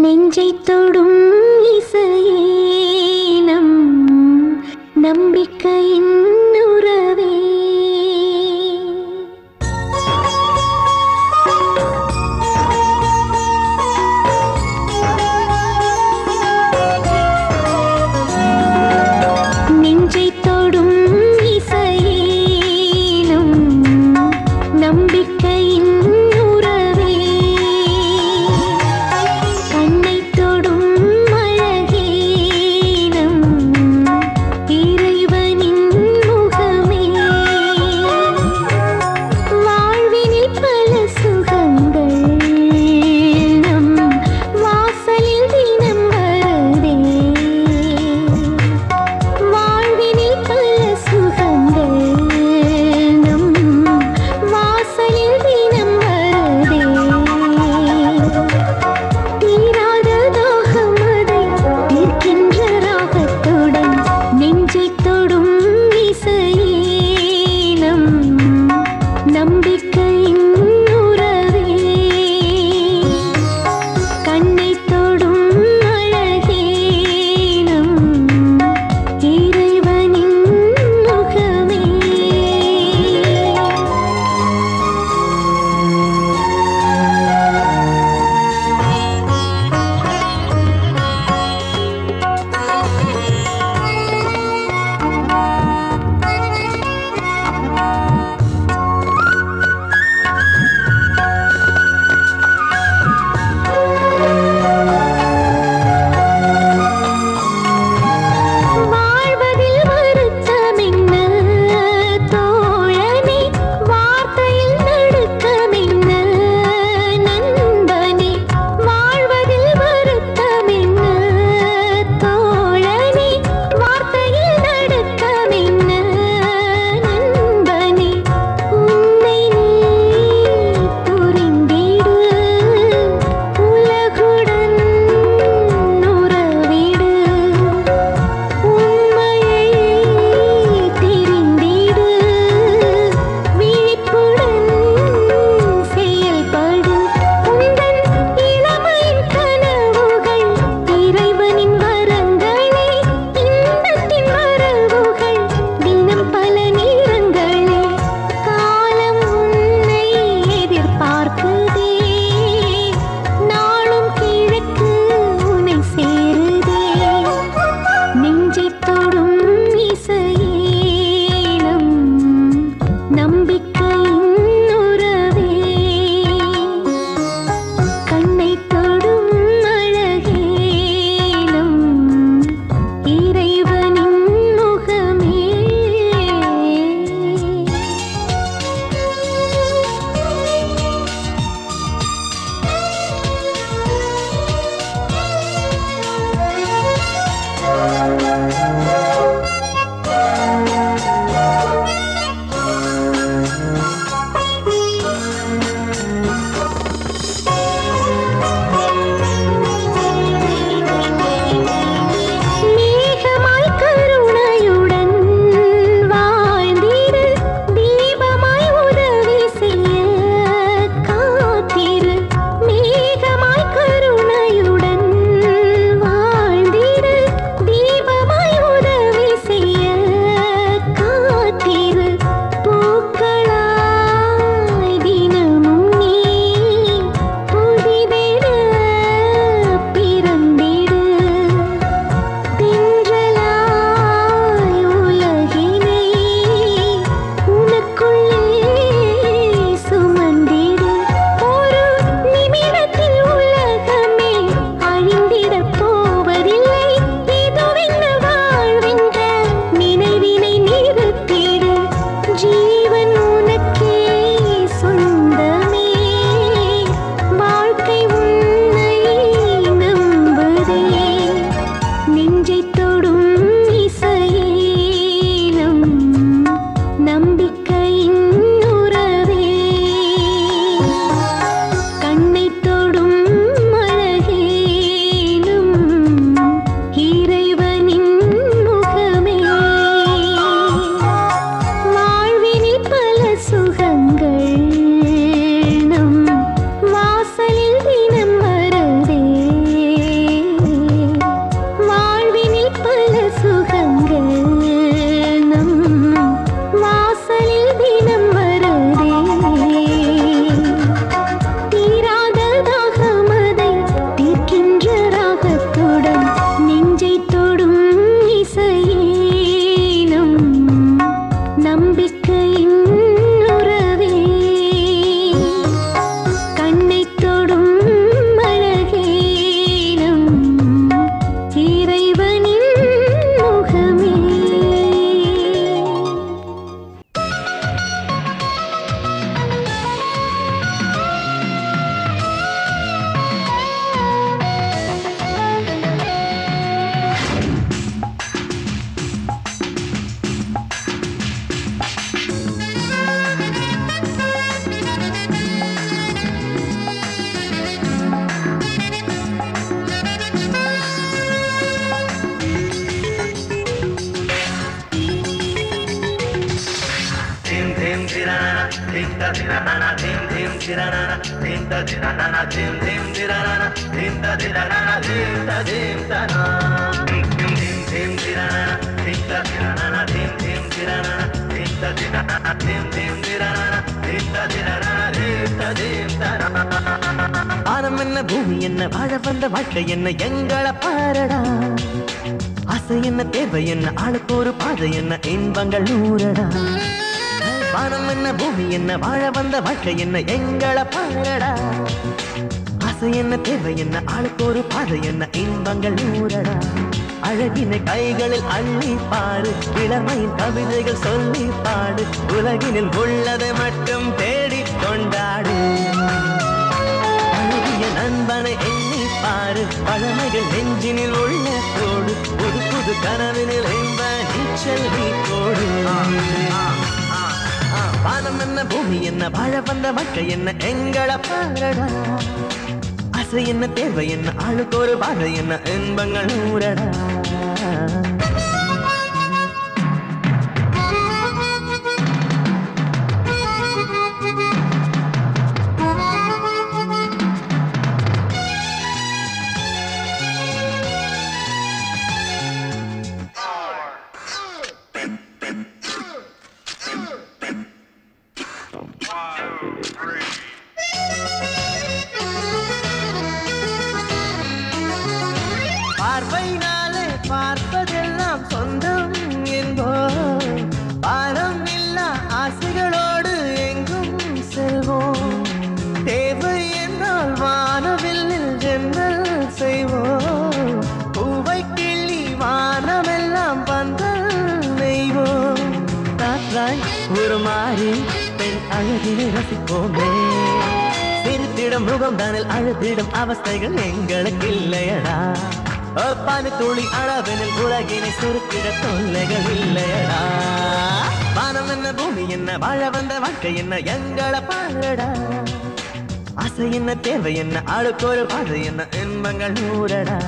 நெஞ்சை தொடும் இசையே நம் நம்பிக்கையின் உறவே நெஞ்சை தொடும் இசையேனும் நம்பிக்கையின் உறவே கண்ணை தொடும் வானம் என்ன பூமி என்ன வாழ வந்த வாழ்க்கை என்ன எங்களை பாரடா ஆசை என்ன தேவை என்ன ஆளுக்கு ஒரு பாதை என்ன இன்பங்கள் நூறடா வானம் என்ன பூமி என்ன வாழ வந்த வாழ்க்கை என்ன எங்களை பாரடா ஆசை என்ன தேவை என்ன ஆளுக்கு ஒரு பாதை என்ன இன்பங்கள் நூறடா அழகினை கைகளில் அள்ளி பாரு இளமையின் கவிதைகள் சொல்லி பாடு உலகினில் உள்ளதை மட்டும் தேடி கொண்டாடு அழகிய நண்பனை எண்ணி பாரு பழமைகள் நெஞ்சினில் உள்ள கோடு புது புது கனவினில் இன்ப நீச்சல் நீ கோடு வானம் என்ன பூமி என்ன வாழ வந்த வாழ்க்கை என்ன எங்கள பாரடா ஆசை என்ன தேவை என்ன ஆளுக்கு ஒரு பாதை என்ன இன்பங்கள் நூறடா பார்வையினாலே பார்ப்பதெல்லாம் சொந்தம் என்போ பாரம் இல்லா ஆசைகளோடு எங்கும் செல்வோம் தேவை என்றால் வானவில்லில் ஜென்னல் செய்வோம் பூவை கிள்ளி வானமெல்லாம் பந்தல் நெய்வோம் காற்றாய் ஒரு மாறி பெண் அழகினை ரசிப்போமே சிரித்திடும் முகம் தானில் அழுத்திடும் அவஸ்தைகள் எங்களுக்கு இல்லையடா பானு துளி அளவெனில் உலகினை சுருக்கிட தொல்லைகள் இல்லையடா வானம் என்ன பூமி என்ன வாழ வந்த வாழ்க்கை என்ன எங்களை பாருடா ஆசை என்ன தேவை என்ன ஆளுக்கு ஒரு பாதை என்ன இன்பங்கள் நூறடா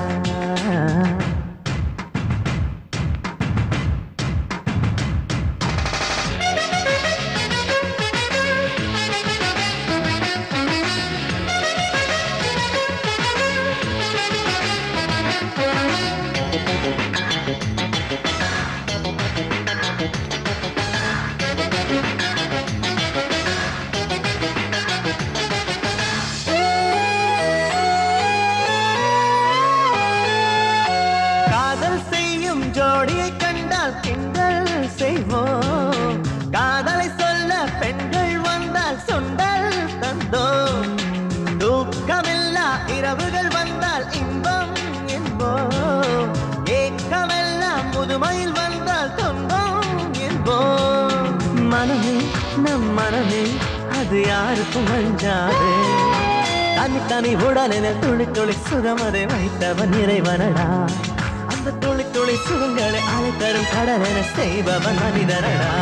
காதல் செய்யும் ஜோடியை கண்டால் கிண்டல் செய்வோம் காதலை சொல்ல பெண்கள் வந்தால் சுண்டல் தந்தோம் தூக்கமில்லா இரவுகள் வந்தால் இன்பம் என்போம் ஏக்கமெல்லாம் முதுமையில் வந்தால் துன்பம் என்போம் மனமே நம் மனமே அது யாருக்கும் அஞ்சாது தனி தனி உடலின துளி துளி சுகமதை வைத்தவன் இறைவனடா அந்த துளி துளி சுகங்களை அலை தரும் கடலென செய்பவன் மனிதனடா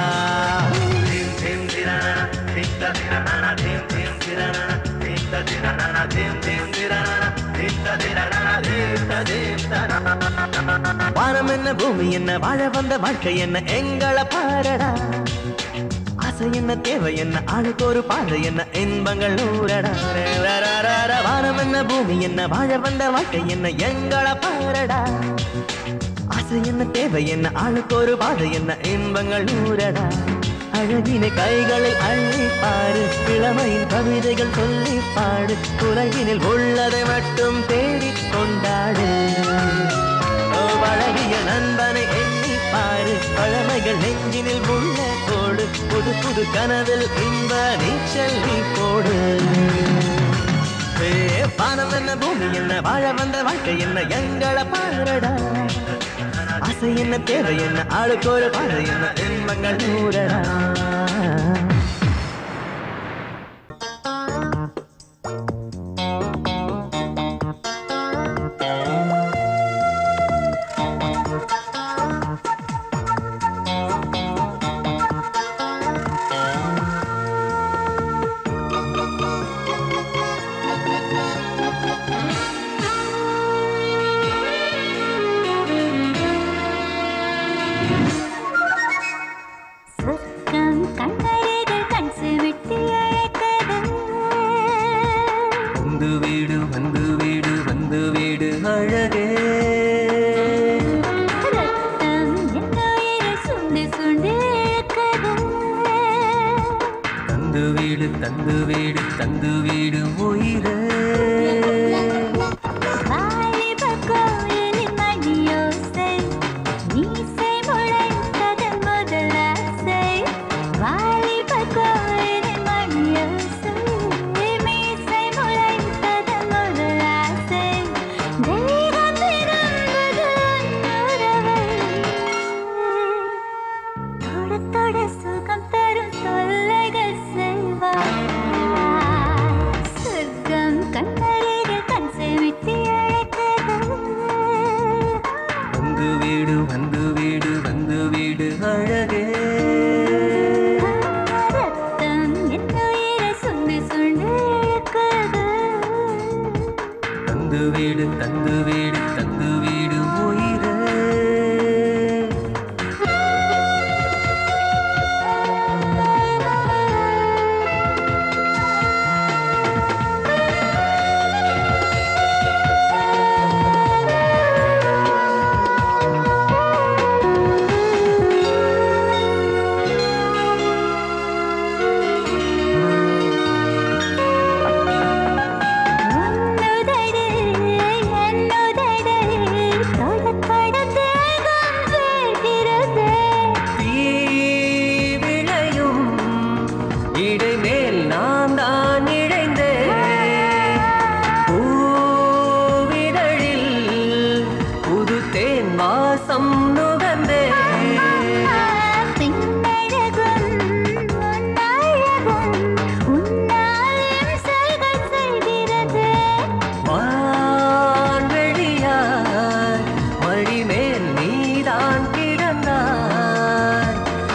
வானம் என்ன பூமி என்ன வாழ வந்த வாழ்க்கை என்ன எங்களை பாரடா ஆசை என்ன தேவை என்ன ஆளுக்கு ஒரு பாதை என்ன இன்பங்கள் நூறடா ரரரரர. வானம் என்ன பூமி என்ன வாழ வந்த வாழ்க்கை என்ன எங்களை பாரடா ஆசை என்ன தேவை என்ன ஆளுக்கு ஒரு பாதை என்ன இன்பங்கள் நூறடா அழகினை கைகளில் அள்ளி பாரு இளமையின் கவிதைகள் சொல்லி பாடு உலகினில் உள்ளதை மட்டும் தேடிக் கொண்டாடு ஓ அழகிய நண்பனை எண்ணி பாரு பழமைகள் நெஞ்சினில் உள்ள கோடு புது புது கனவில் இன்ப நீச்சல் நீ போடு ஏ, வானம் என்ன பூமி என்ன வாழ வந்த வாழ்க்கை என்ன எங்களை பாருடா ஆசை என்ன தேவை என்ன ஆளுக்கு ஒரு பாதை என்ன இன்பங்கள் நூறடா சொர்க்கம் கண்டரே தந்து வீடு தந்து வீடு உயிரே வாலிபக் கோயிலின் மணியோசை, மீசை முளைத்ததன் முதல் ஆசை. வாலிபக் கோயிலின் மணியோசை, மீசை முளைத்ததன் முதல் ஆசை. தெய்வம் விரும்புது உன்னுறவை. தொட தொட சுகம் தரும் தொல்லைகள் செய்வாய் சொர்க்கம் கண்ணருக கண் செமிட்டி அழைத்தது வந்து வீடு வந்து வீடு வந்து வீடு அழகே ரத்தம் என் உயிரை சுண்டு சுண்டு இழுக்குது தந்து வீடு தந்து வீடு தந்து வீடு உயிரே உன்னுதடு என்னுதடு தொட தொட தேகம் சேர்கிறது தீ விளையும் இடைமேல் நான் தான் இழைந்தேன் பூவிதழில் புது தேன் வாசம் நுகர்ந்தேன் பின்னழகும் உன்னழகும் உன்னாலும் செய்கள் செய்கிறது வான்வெளியாய் மடிமேல் நீதான் கிடந்தாய்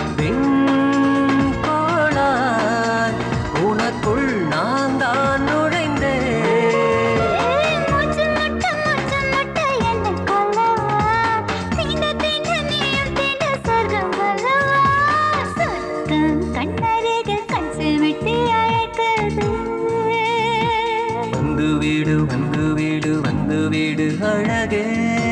விண்கோளாய் உனக்குள் நான் தான் நுழைந்தேன் மூச்சு முட்ட மூச்சு முட்ட என்னை கொல்லவா தீண்ட தீண்ட நீயும் தீண்ட சொர்க்கம் கொல்லவா சொர்க்கம் கண்ணருக கண் சிமிட்டி அழைக்குது வந்து வீடு வந்து வீடு வந்து வீடு அழகே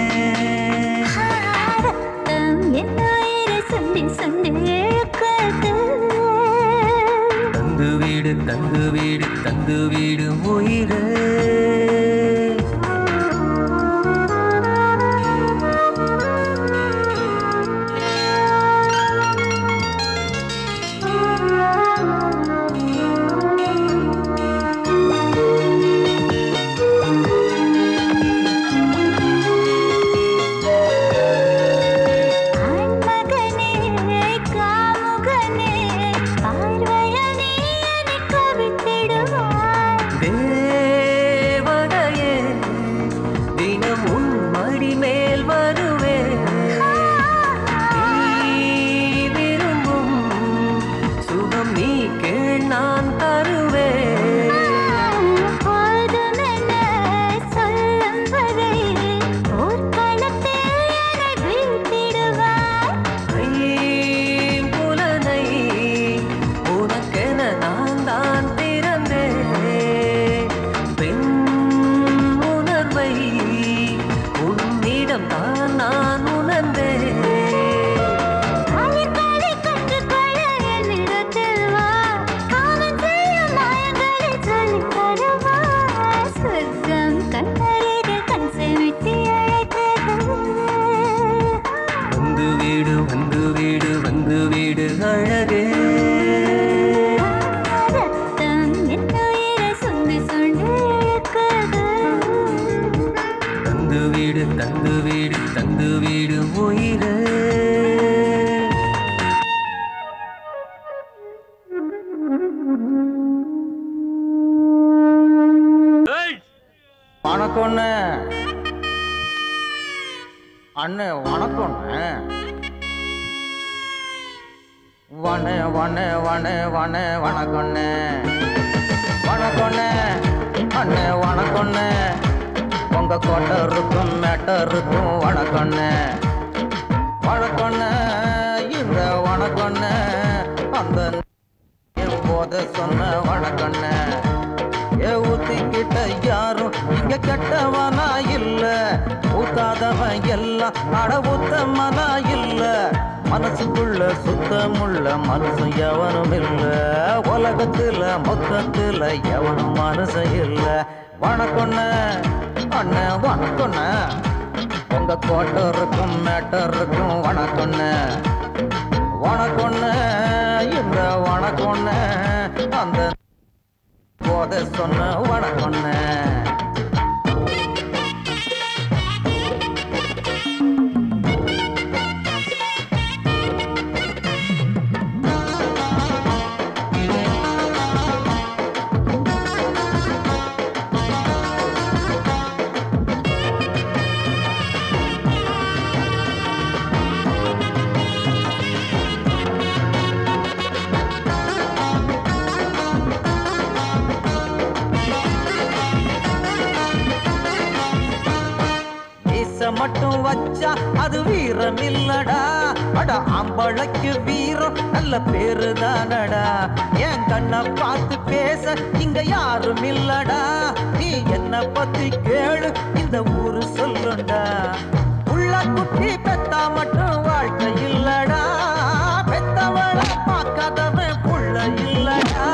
ரத்தம் என் உயிரை சுண்டி சுண்டி இழுக்குது தந்து வீடு தந்து வீடு தந்து வீடு உயிரே ஆண்மகனே காமுகனே பார்வையனே என்னை கவித்திடுவாய் தேவதையே தினம் உன் மடி மேல் வருவேன் நீ விரும்பும் சுகம் நீ கேள் நான் தருவேன் போதுமென சொல்லும் வரை போர்க்களத்தில் என்னை வீழ்த்திடுவாய் ஐம்புலனை உனக்கென நான் தான் திறந்தேன் பெண் உணர்வை உன்னிடம் தான் நான் உணர்ந்தேன் காயங்களை கற்றுக்கொள்ள என்னிடத்தில் வா காமம் செய்யும் மாயங்களை சொல்லித் தருவா சொர்க்கம் கண்ணருக கண் செமிட்டி அழைத்தது வந்து வீடு வந்து வீடு வந்து வீடு அழகே ரத்தம் என் உயிரை சுண்டி சுண்டி இழுக்குது தந்து வீடு தந்து வீடு தந்து வீடு உயிரே வணக்கம்ண்ணே அண்ணே வணக்கம்ண்ணே வணே வணே வணே வணே வணக்கம்ண்ணே வணக்கம்ண்ணே அண்ணே வணக்கம்ண்ணே உங்க கோட்டை இருக்கும் மேட்டை இருக்கும் வணக்கம்ண்ணே வணக்கம்ண்ணே இந்த வணக்கம்ண்ணே அந்த போத சொன்ன வணக்கண்ணே ஏ ஊத்திக்கிட்ட யாரும் இங்க கெட்டவனா இல்ல ஊத்தாதவன் எல்லாம் அட ஊத்தமனா இல்ல மனசுக்குள்ள சுத்தமுள்ள மனுஷன் எவனும் இல்ல உலகத்துல மொத்தத்துல எவனும் மனுஷன் இல்ல வணக்கொண்ண அண்ணன் வணக்கொண்ண உங்க கோட்டருக்கும் மேட்டருக்கும் வணக்கொண்ண வணக்கொண்ண இந்த வணக்கொண்ண அந்த போத சொன்ன வணக்கொண்ண மீச மட்டும் வச்சா அது வீரம் இல்லடா அட ஆம்பளைக்கு வீரம் நல்ல பேரு தானடா என் கண்ணை பார்த்து பேச இங்க யாரும் இல்லடா நீ என்ன பத்தி கேளு இந்த ஊரு சொல்லுண்டா உள்ள குட்டி பெத்தா மட்டும் வாழ்க்கை இல்லடா பெத்தவளை பார்க்காதவன் புள்ள இல்லடா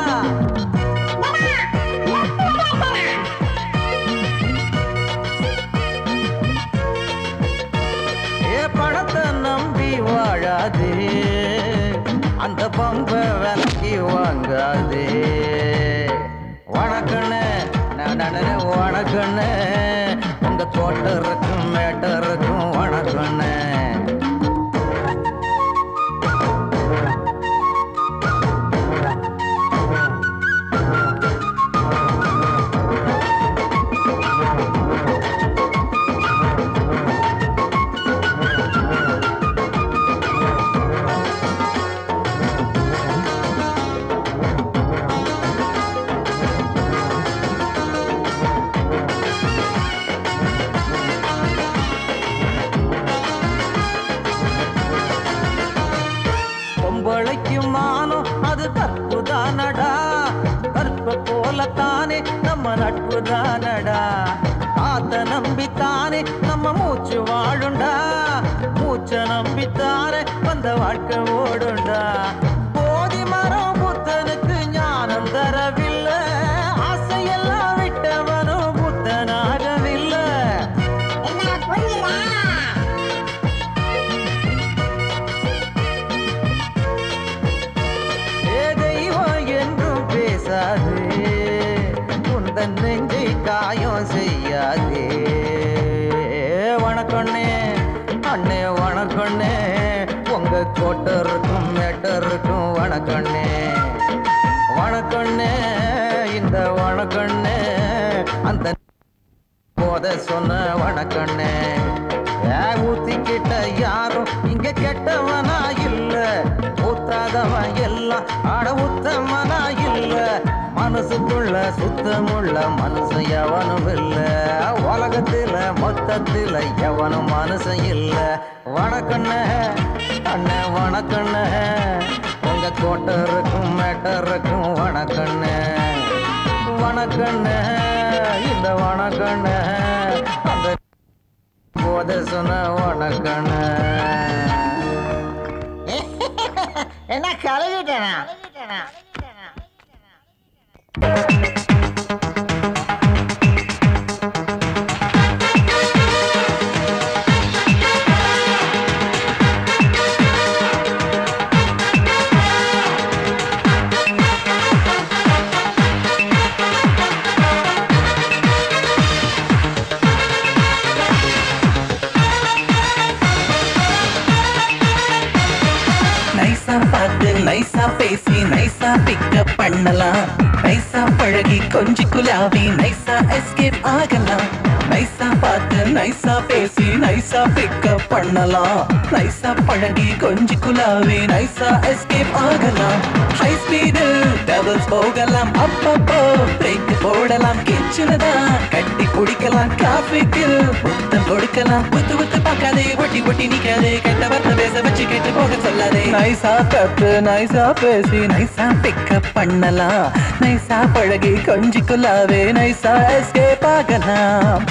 ஏ பணத்தை நம்பி வாழாதே அந்த பம்ப விலக்கி வாங்காதே வணக்கண்ணே நான் வணக்கண்ணே உங்க தோட்டருக்கும் மேட்டருக்கும் வணக்கண்ணே பொம்பளைக்கு மானம் அது கற்பு தானடா கற்ப போலத்தானே நம்ம நட்பு தானடா காத்த நம்பித்தானே நம்ம மூச்சு வாழுண்டா மூச்ச நம்பித்தானே வந்த வாழ்க்கை ஓடுண்டா போதி மரம் புத்தனுக்கு ஞானம் தரவில்லை ஆசையெல்லாம் விட்டவனும் புத்தனாகவில்லை என்ன புரியுதா ஏ தெய்வம் என்றும் பேசாதே உந்தன் நெஞ்சை காயம் செய்யாதே வணக்கண்ணே அண்ணே வணக்கண்ணே உங்க கோட்டருக்கும் மேட்டருக்கும் வணக்கண்ணே வணக்கண்ணே இந்த வணக்கண்ணே அந்த போத சொன்ன வணக்கண்ணே ஏ ஊத்திக்கிட்ட யாரும் இங்க கெட்டவனா இல்ல ஊத்தாதவன் எல்லாம் ஆட உத்தமனா இல்ல மனசுக்குள்ள சுத்தமுள்ள மனசு எவனும் இல்ல உலகத்துல மொத்தத்துல எவனும் மனசு இல்ல வணக்கண்ணே அண்ணே வணக்கண்ணே உங்க கோட்டருக்கும் மேட்டருக்கும் வணக்கண்ணே வணக்கண்ணே இந்த வணக்கண்ணே அந்த போத சொன்ன வணக்கண்ணே என்ன கழுவிட்டேனா நைஸா பார்த்து நைஸா பேசி நைஸா பிக்கப் பண்ணலாம் நைஸா பழகி கொஞ்சி குலாவி நைஸா எஸ்கேப் ஆகலாம் நைஸா பார்த்து நைஸா பேசி நைஸா பிக்கப் பண்ணலாம் நைஸா பழகி கொஞ்சி குலாவி நைஸா எஸ்கேப் ஆகலாம் ஹை ஸ்பீடு டபுள்ஸ் போகலாம் அப்பப்போ பிரேக் போடலாம் கிச்சனதான் கட்டி குடிக்கலாம் டிராபிக்கு புத்தம் கொடுக்கலாம் புத்து புத்து பார்க்காதே ஒட்டி ஒட்டி நிக்காதே கெட்ட வார்த்தை பேச வச்சு கேட்டு போக சொல்லாதே நைஸா கத்து நைஸா பேசி நைஸா பிக்கப் பண்ணலாம் நைஸா பழகி கொஞ்சி குல்லாவே நைஸா எஸ்கேப் ஆகலாம்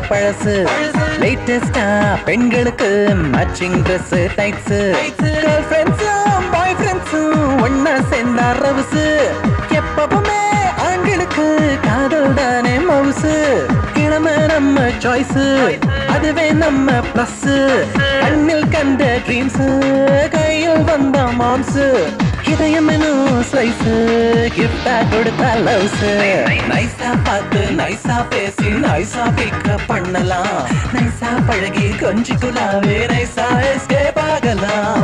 பழசு லேட்டஸ்டா பெண்களுக்கு மேட்சிங் ட்ரெஸ் டைட்ஸ் கேர்ள் ஃப்ரெண்ட்ஸும் பாய் ஃப்ரெண்ட்ஸும் ஒன்னா சேர்ந்தா ரவுசு எப்பவுமே ஆண்களுக்கு காதல் தானே மவுசு இளம நம்ம சாய்ஸ் அதுவே நம்ம பிளஸ் கண்ணில் கண்ட ட்ரீம்ஸ் கையில் வந்த மாம்ஸ் இதயம் ஸ்லைஸ் கிஃப்டா கொடுத்தா லவ்ஸ் நைஸா பார்த்து நைஸா பேசி நைஸா பிக்கப் பண்ணலாம் நைஸா பழகி கொஞ்சி குலாவே நைஸா எஸ்கேப் ஆகலாம்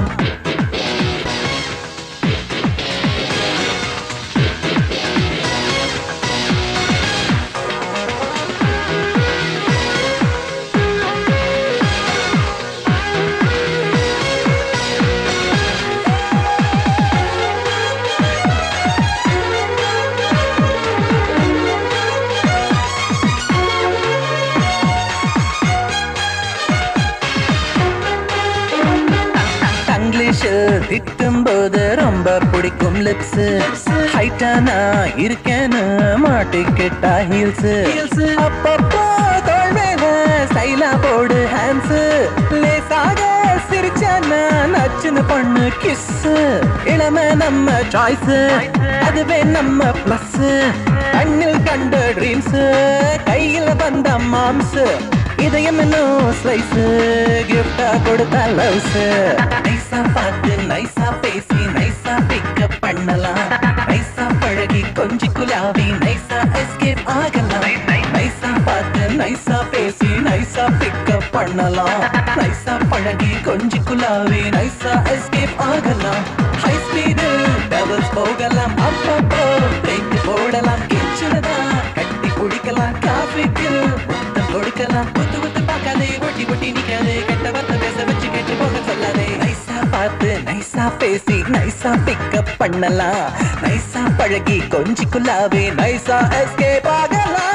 இங்கிலீஷில் திட்டும் போது ரொம்ப பிடிக்கும் லிப்ஸ் ஹைட்டா நான் இருக்கேன்னு மாட்டிக்கிட்டா ஹீல்ஸ் அப்பப்போ தோள் மேல ஸ்டைலா போடு ஹேண்ட்ஸ் லேசாக சிரிச்சானா நச்சுன்னு பண்ணு கிஸ் இளம நம்ம சாய்ஸ் அதுவே நம்ம பிளஸ் கண்ணில் கண்ட ட்ரீம்ஸ் கையில வந்த மாம்ஸ் இதயம் இன்னும் ஸ்லைஸ் கிஃப்டா கொடுத்தா லவ்ஸ் நைஸா பார்த்து நைஸா பேசி நைஸா பிக்கப் பண்ணலாம் நைஸா பழகி கொஞ்சி குலாவி நைஸா எஸ்கேப் ஆகலாம் நைஸா பார்த்து நைஸா பேசி நைஸா பிக்கப் பண்ணலாம் நைஸா பழகி கொஞ்சி குலாவி நைஸா எஸ்கேப் ஆகலாம் ஹை ஸ்பீடில் டபுள்ஸ் போகலாம் அப்பப்போ பிரேக் போடலாம் கிச்சனதா கட்டி குடிக்கலாம் காஃபிக்கு முத்தம் கொடுக்கலாம் புத்து புத்து பார்க்காதே ஒட்டி ஒட்டி நிக்காதே கெட்ட வார்த்தை பேச வச்சு கேட்டு போக சொல்லாதே நைஸா பார்த்து நைஸா பேசி நைஸா பிக்கப் பண்ணலாம் நைஸா பழகி கொஞ்சி குல்லாவே நைஸா எஸ்கேப் ஆகலாம்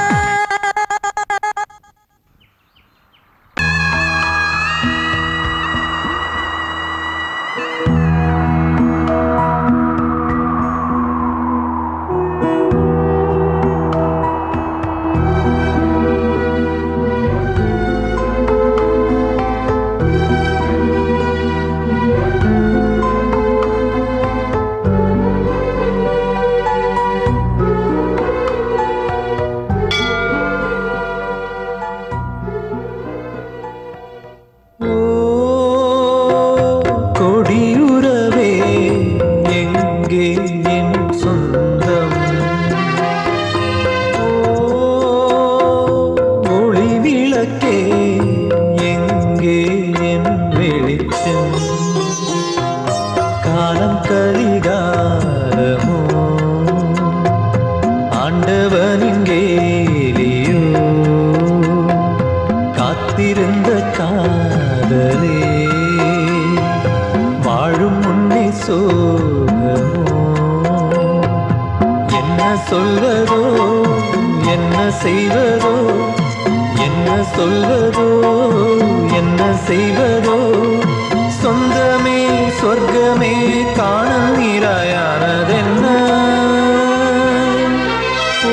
ஓ கொடியுறவே எங்கே என் சொந்தம் ஓ ஒளி விளக்கே எங்கே என் வெளிச்சம் காலம் கரிகாரமோ ஆண்டவனின் கேலியோ காத்திருந்த காதலே வாழும் முன்னே சோகமோ என்ன சொல்வதோ என்ன செய்வதோ என்ன சொல்வதோ என்ன செய்வதோ சொந்தமே சொர்க்கமே காணல் நீராயானதென்ன ஓ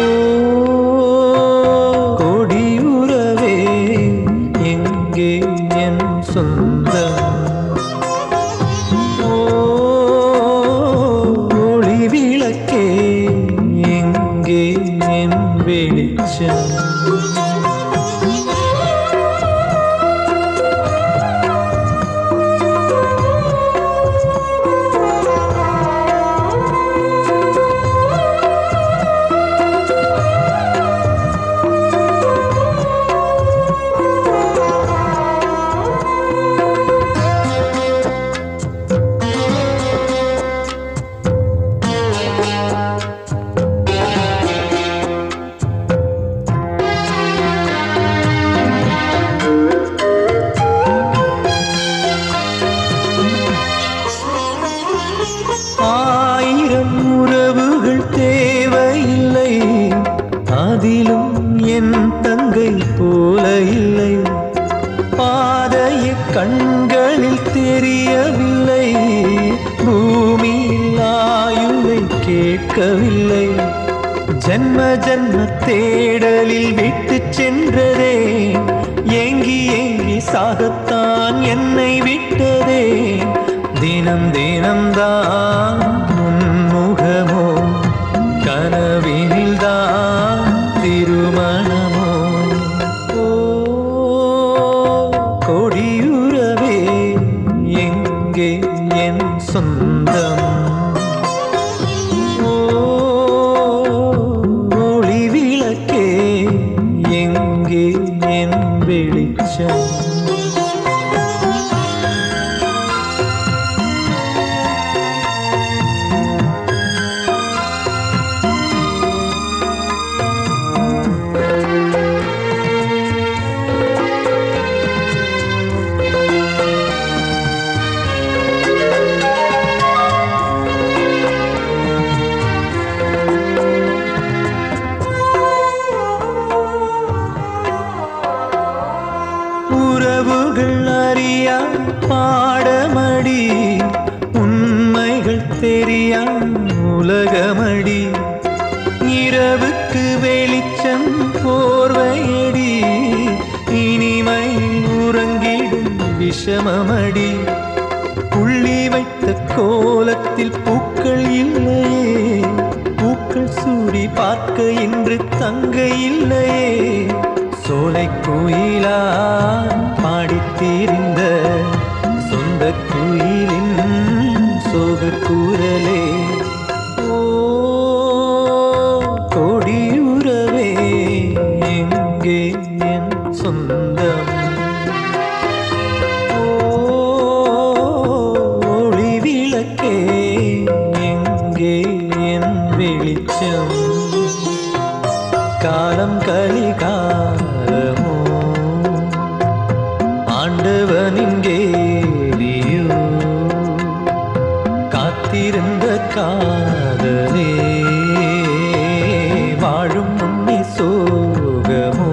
கொடியுறவே எங்கே என் சொந்தம் ஓ ஒளி விளக்கே எங்கே என் வெளிச்சம் ஆயிரம் உறவுகள் தேவையில்லை அதிலும் என் தங்கை போல இல்லை பாதைய கண்களில் தெரியவில்லை பூமியில் ஆயுளை கேட்கவில்லை ஜன்ம ஜன்ம தேடலில் விட்டு சென்றதே ஏங்கி ஏங்கி சாகத்தான் என்னை விட்டதே தினம் தினம்தான் உன்முகமோ கனவினில்தான் திருமணமோ ஓ கொடியுறவே எங்கே என் சொந்தம் ஓ ஒளி விளக்கே எங்கே என் வெளிச்சம் உறவுகள் அறியா பாடமடி உண்மைகள் தெரியா உலகமடி இரவுக்கு வெளிச்சம் போர்வையடி இனிமை உறங்கிடும் விஷமமடி புள்ளி வைத்த கோலத்தில் பூக்கள் இல்லையே பூக்கள் சூடி பார்க்க இன்று தங்க இல்லையே சோலை கோயிலா பாடித்தீர்ந்த சொந்த குயிலின் சோக கூறலே ஓ கொடியுறவே எங்கே என் சொந்தம் ஒளி விளக்கே எங்கே என் வெளிச்சம் காலம் கலிகாலமோ ஆண்டவனின் கேலியோ காத்திருந்த காதலே வாழும் முன்னே சோகமோ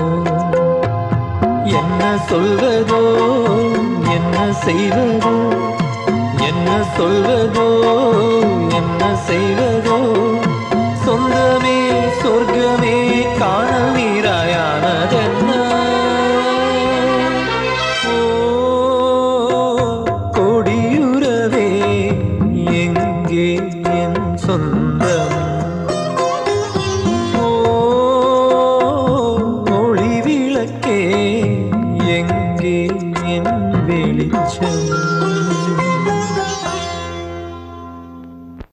என்ன சொல்வதோ என்ன செய்வதோ என்ன சொல்வதோ என்ன செய்வதோ சொந்தமே சொர்க்கமே